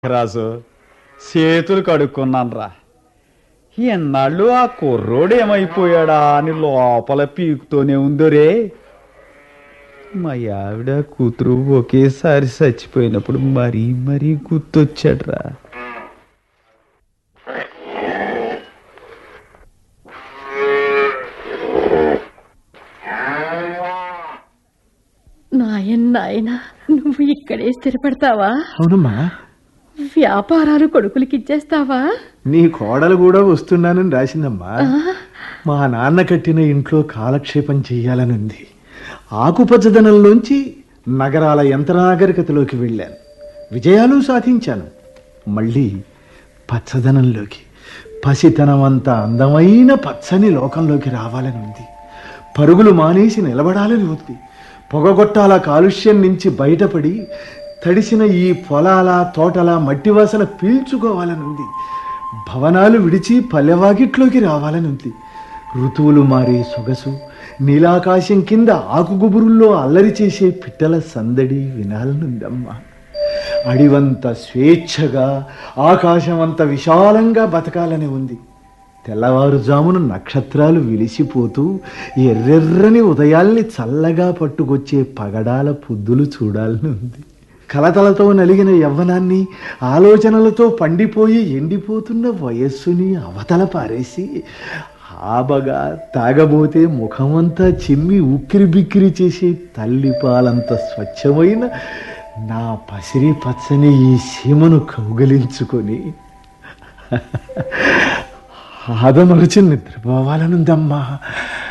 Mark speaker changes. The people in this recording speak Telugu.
Speaker 1: రాజు చేతులు కడుక్కున్నాను ఎన్నాళ్ళు ఆ కుర్రోడు ఏమైపోయాడా అని లోపల పీకుతూనే ఉందోరే మా ఆవిడ కూతురు ఒకేసారి చచ్చిపోయినప్పుడు మరీ మరీ గుర్తొచ్చాడ్రా
Speaker 2: నాయన్ నాయన నువ్వు ఇక్కడే స్థిరపడతావా
Speaker 3: అవునమ్మా
Speaker 2: వ్యాపారాలు కొడుకులకి ఇచ్చేస్తావా
Speaker 3: నీ కోడలు కూడా వస్తున్నానని రాసిందమ్మా మా నాన్న కట్టిన ఇంట్లో కాలక్షేపం చెయ్యాలనుంది ఆకుపచ్చదనంలోంచి నగరాల యంత్రనాగరికతలోకి వెళ్ళాను విజయాలు సాధించాను మళ్ళీ పచ్చదనంలోకి పసితనమంత అందమైన పచ్చని లోకంలోకి రావాలని ఉంది పరుగులు మానేసి నిలబడాలని ఉంది పొగగొట్టాల కాలుష్యం నుంచి బయటపడి తడిసిన ఈ పొలాల తోటల మట్టి వాసన పీల్చుకోవాలని ఉంది భవనాలు విడిచి పల్లెవాకిట్లోకి రావాలని ఉంది ఋతువులు మారే సొగసు నీలాకాశం కింద ఆకుగుబురుల్లో అల్లరి చేసే పిట్టల సందడి వినాలనుందమ్మా అడివంత స్వేచ్ఛగా ఆకాశమంత విశాలంగా బతకాలని ఉంది తెల్లవారుజామున నక్షత్రాలు విలిసిపోతూ ఎర్రెర్రని ఉదయాల్ని చల్లగా పట్టుకొచ్చే పగడాల పొద్దులు చూడాలని ఉంది కలతలతో నలిగిన యవ్వనాన్ని ఆలోచనలతో పండిపోయి ఎండిపోతున్న వయస్సుని అవతల పారేసి ఆబగా తాగబోతే ముఖమంతా చిమ్మి ఉక్కిరి బిక్కిరి చేసే తల్లి పాలంత స్వచ్ఛమైన నా పసిరి పచ్చని ఈ సీమను కౌగలించుకొని హదమరుచి నిద్రపోవాలనుందమ్మా